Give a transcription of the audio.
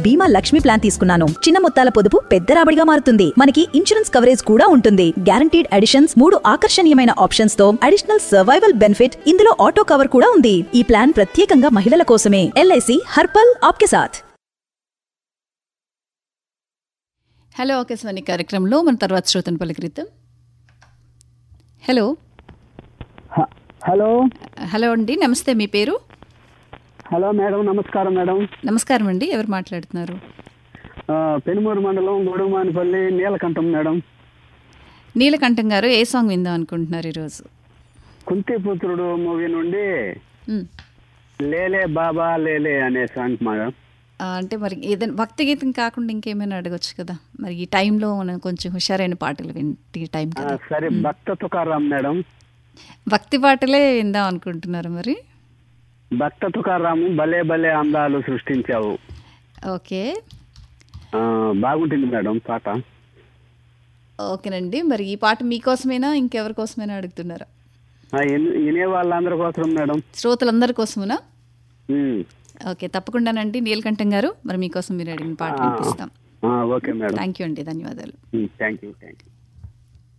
బీమా లక్ష్మి ప్లాన్ తీసుకున్నాను చిన్న మొత్తాల పొదుపు పెద్ద రాబడిగా మారుతుంది మనకి ఇన్సూరెన్స్ కవరేజ్ కూడా ఉంటుంది గ్యారంటీడ్ అడిషన్స్ మూడు ఆకర్షణీయమైన ఆప్షన్స్ తో అడిషనల్ సర్వైవల్ బెనిఫిట్ ఇందులో ఆటో కవర్ కూడా ఉంది ఈ ప్లాన్ ప్రత్యేకంగా మహిళల కోసమే ఎల్ఐసి హర్పల్ ఆప్కే సాథ్ హలో ఆకాశవాణి కార్యక్రమంలో మన తర్వాత శ్రోతను పలకరిద్దాం హలో హ- హలో హలో అండి నమస్తే మీ పేరు హలో మేడం నమస్కారం మేడం నమస్కారం అండి ఎవరు మాట్లాడుతున్నారు ఆ, పెనుమూరు మండలం గొడుమానిపల్లి నీలకంఠం మేడం నీలకంఠం గారు ఏ సాంగ్ విందాం అనుకుంటున్నారు ఈరోజు కుంతిపుత్రుడు మూవీ నుండి మ్, లేలే బాబా లేలే అనే సాంగ్ మేడం ఆ, అంటే మరి ఏదైనా భక్తి గీతం కాకుండా ఇంకేమైనా అడగొచ్చు కదా మరి ఈ టైంలో మనం కొంచెం హుషారైన పాటలు వింటే ఈ టైం ఆ, కదా సరే భక్త తుకారాం మేడం భక్తి పాటలే విందాం అనుకుంటున్నారు మరి భక్త తుకారాము భలే భలే అందాలు సృష్టించావు ఓకే ఆ, బాగుంటుంది మేడం పాట ఓకేనండి మరి ఈ పాట మీకోసమేనా ఇంకెవరి కోసమైనా అడుగుతున్నారా ఆ, ఇన్- వినే వాళ్ళందరి కోసం మేడం శ్రోతలందరి కోసమునా ఉమ్. ఓకే తప్పకుండానండి నీలకంఠం గారు మరి మీకోసం మీరు అడిగిన పాట వినిపిస్తాం ఆ, ఓకే మేడం థ్యాంక్ యూ అండి ధన్యవాదాలు థ్యాంక్ యూ థ్యాంక్ యూ